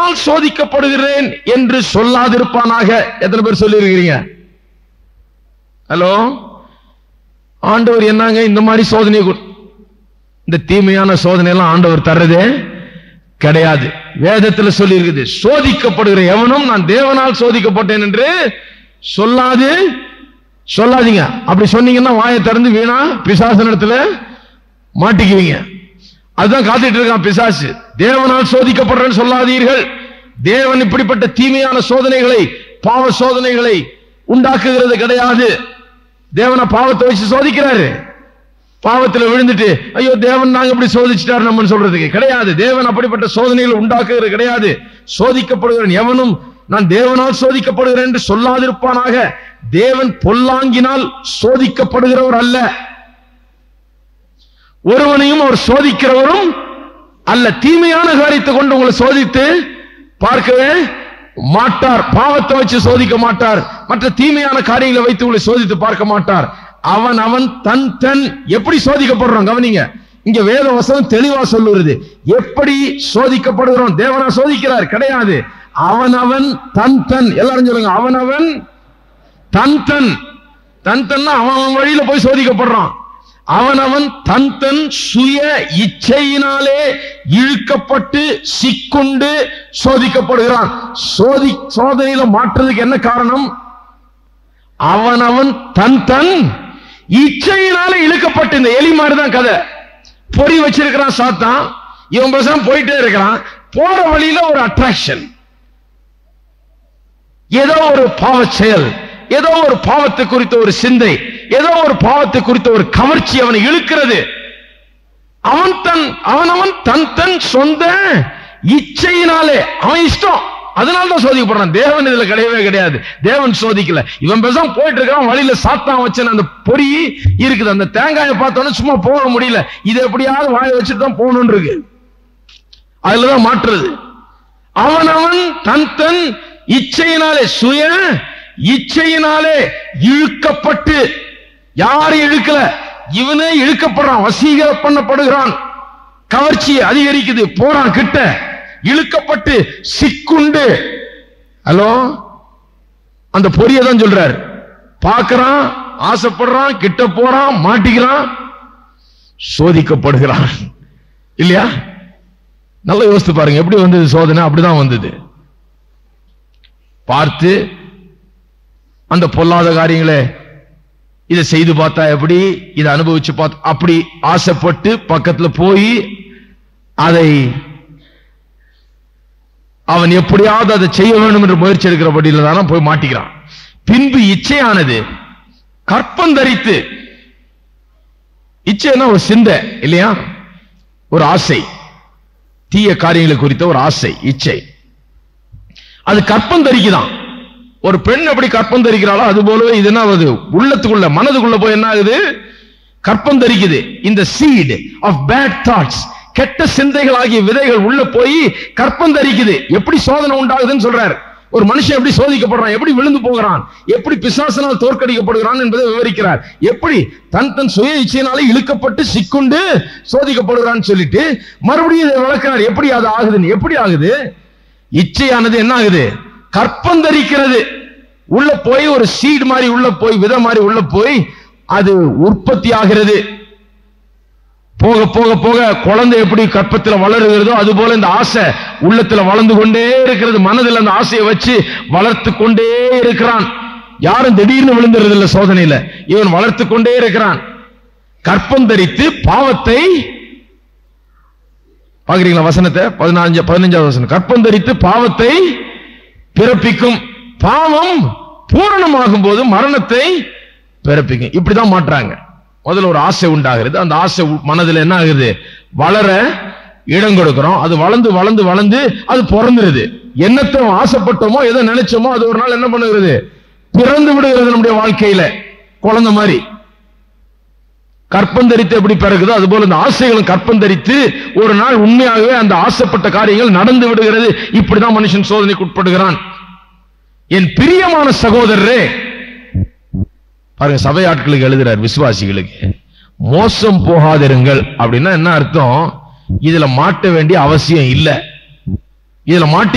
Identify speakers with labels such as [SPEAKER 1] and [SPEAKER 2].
[SPEAKER 1] தேவனால் சோதிக்கப்படுகிறேன் என்று சொல்லாதிருப்பானாக எத்தனை பேர் சொல்லியிருக்கிறீங்க ஹலோ ஆண்டவர் என்னங்க இந்த மாதிரி சோதனை கொடு- இந்த தீமையான சோதனை எல்லாம் ஆண்டவர் தர்றதே கிடையாது வேதத்துல சொல்லி இருக்குது சோதிக்கப்படுகிற எவனும் நான் தேவனால் சோதிக்கப்பட்டேன் என்று சொல்லாது சொல்லாதீங்க அப்படி சொன்னீங்கன்னா வாயை திறந்து வீணா பிசாசனத்துல மாட்டிக்குவீங்க அதுதான் காத்துட்டு இருக்கான் பிசாசு தேவனால் சோதிக்கப்படுறேன்னு சொல்லாதீர்கள் தேவன் இப்படிப்பட்ட தீமையான சோதனைகளை பாவ சோதனைகளை உண்டாக்குகிறது கிடையாது தேவனை பாவத்தை வச்சு சோதிக்கிறாரு பாவத்துல விழுந்துட்டு ஐயோ தேவன் நாங்க இப்படி சோதிச்சிட்டாரு நம்ம சொல்றதுக்கு கிடையாது தேவன் அப்படிப்பட்ட சோதனைகளை உண்டாக்குகிறது கிடையாது சோதிக்கப்படுகிறேன் எவனும் நான் தேவனால் சோதிக்கப்படுகிறேன் என்று சொல்லாதிருப்பானாக தேவன் பொல்லாங்கினால் சோதிக்கப்படுகிறவர் அல்ல ஒருவனையும் அவர் சோதிக்கிறவரும் அல்ல தீமையான காரியத்தை கொண்டு உங்களை சோதித்து பார்க்கவே மாட்டார் பாவத்தை வச்சு சோதிக்க மாட்டார் மற்ற தீமையான காரியங்களை வைத்து உங்களை சோதித்து பார்க்க மாட்டார் அவன் அவன் தன் தன் எப்படி சோதிக்கப்படுறோம் கவனிங்க இங்க வேத வசனம் தெளிவா சொல்லுறது எப்படி சோதிக்கப்படுகிறோம் தேவனா சோதிக்கிறார் கிடையாது அவன் அவன் தன் தன் எல்லாரும் சொல்லுங்க அவன் அவன் தன் தன் தன் தன்னா அவன் அவன் வழியில போய் சோதிக்கப்படுறான் அவனவன் தன் தன் சுய இச்சையினாலே இழுக்கப்பட்டு சிக்குண்டு சோதிக்கப்படுகிறான் சோதி சோதனையில மாற்றுறதுக்கு என்ன காரணம் அவனவன் தன் தன் இச்சையினாலே இழுக்கப்பட்டு இந்த எலி மாதிரி தான் கதை பொறி வச்சிருக்கிறான் சாத்தான் இவன் பேசாம போயிட்டே இருக்கிறான் போற வழியில ஒரு அட்ராக்ஷன் ஏதோ ஒரு பாவ செயல் ஏதோ ஒரு பாவத்தை குறித்த ஒரு சிந்தை ஏதோ ஒரு பாவத்தை குறித்த ஒரு கவர்ச்சி அவனை இழுக்கிறது அவன் தன் அவனவன் தன் தன் சொந்த இச்சையினாலே அவன் இஷ்டம் அதனால தான் சோதிக்கப்படுறான் தேவன் இதுல கிடையவே கிடையாது தேவன் சோதிக்கல இவன் பேசாம போயிட்டு இருக்கான் வழியில சாத்தான் வச்சன அந்த பொறி இருக்குது அந்த தேங்காயை பார்த்தோன்னே சும்மா போக முடியல இது எப்படியாவது வாயை வச்சுட்டு தான் போகணும்னு இருக்கு அதுலதான் மாற்றுறது அவனவன் தன் தன் இச்சையினாலே சுய இச்சையினாலே இழுக்கப்பட்டு யாரும் இழுக்கல இவனே இழுக்கப்படுறான் வசீகர பண்ணப்படுகிறான் கவர்ச்சி அதிகரிக்குது போறான் கிட்ட இழுக்கப்பட்டு சிக்குண்டு ஹலோ அந்த பொரிய தான் சொல்றார் பார்க்கறான் ஆசைப்படுறான் கிட்ட போறான் மாட்டிக்கிறான் சோதிக்கப்படுகிறான் இல்லையா நல்லா யோசித்து பாருங்க எப்படி வந்தது சோதனை அப்படிதான் வந்தது பார்த்து அந்த பொல்லாத காரியங்களை இதை செய்து பார்த்தா எப்படி இதை அனுபவிச்சு பார்த்தா அப்படி ஆசைப்பட்டு பக்கத்துல போய் அதை அவன் எப்படியாவது அதை செய்ய வேண்டும் என்று முயற்சி எடுக்கிறபடியில் தானே போய் மாட்டிக்கிறான் பின்பு இச்சையானது கற்பந்தரித்து இச்சைன்னா ஒரு சிந்தை இல்லையா ஒரு ஆசை தீய காரியங்களை குறித்த ஒரு ஆசை இச்சை அது கற்பம் தரிக்குதான் ஒரு பெண் எப்படி கற்பம் தரிக்கிறாளோ அது போலவே இது என்ன ஆகுது உள்ளத்துக்குள்ள மனதுக்குள்ள போய் என்ன ஆகுது கற்பம் தரிக்குது இந்த சீட் ஆஃப் பேட் தாட்ஸ் கெட்ட சிந்தைகள் ஆகிய விதைகள் உள்ள போய் கற்பம் தரிக்குது எப்படி சோதனை உண்டாகுதுன்னு சொல்றார் ஒரு மனுஷன் எப்படி சோதிக்கப்படுறான் எப்படி விழுந்து போகிறான் எப்படி பிசாசனால் தோற்கடிக்கப்படுகிறான் என்பதை விவரிக்கிறார் எப்படி தன் தன் சுய இச்சையினாலே இழுக்கப்பட்டு சிக்குண்டு சோதிக்கப்படுகிறான்னு சொல்லிட்டு மறுபடியும் இதை விளக்குறார் எப்படி அது ஆகுதுன்னு எப்படி ஆகுது இச்சையானது என்ன ஆகுது கற்பந்தரிக்கிறது உள்ள போய் ஒரு சீட் மாதிரி உள்ள போய் விதை மாதிரி உள்ள போய் அது உற்பத்தி ஆகிறது போக போக போக குழந்தை எப்படி கற்பத்தில் வளருகிறதோ அது போல இந்த ஆசை உள்ளத்துல வளர்ந்து கொண்டே இருக்கிறது மனதில் அந்த ஆசையை வச்சு வளர்த்து கொண்டே இருக்கிறான் யாரும் திடீர்னு விழுந்துறது இல்ல சோதனையில இவன் வளர்த்து கொண்டே இருக்கிறான் கற்பம் தரித்து பாவத்தை பாக்குறீங்களா வசனத்தை பதினஞ்சு பதினஞ்சாவது வசனம் கற்பம் தரித்து பாவத்தை பிறப்பிக்கும் பாவம் பூரணமாகும் போது மரணத்தை பிறப்பிக்கும் இப்படிதான் மாற்றாங்க முதல்ல ஒரு ஆசை உண்டாகிறது அந்த ஆசை உ- மனதுல என்ன ஆகுது வளர இடம் கொடுக்கிறோம் அது வளர்ந்து வளர்ந்து வளர்ந்து அது பிறந்துருது என்னத்தை ஆசைப்பட்டோமோ எதை நினைச்சோமோ அது ஒரு நாள் என்ன பண்ணுகிறது பிறந்து விடுகிறது நம்முடைய வாழ்க்கையில குழந்தை மாதிரி கற்பந்தரித்து எப்படி பிறகுதோ அதுபோல இந்த ஆசைகளும் கற்பந்தரித்து ஒரு நாள் உண்மையாகவே அந்த ஆசைப்பட்ட காரியங்கள் நடந்து விடுகிறது இப்படிதான் மனுஷன் சோதனைக்கு உட்படுகிறான் என் பிரியமான சகோதரரே பாருங்க சபை ஆட்களுக்கு எழுதுறார் விசுவாசிகளுக்கு மோசம் போகாதிருங்கள் அப்படின்னா என்ன அர்த்தம் இதுல மாட்ட வேண்டிய அவசியம் இல்ல இதுல மாட்டி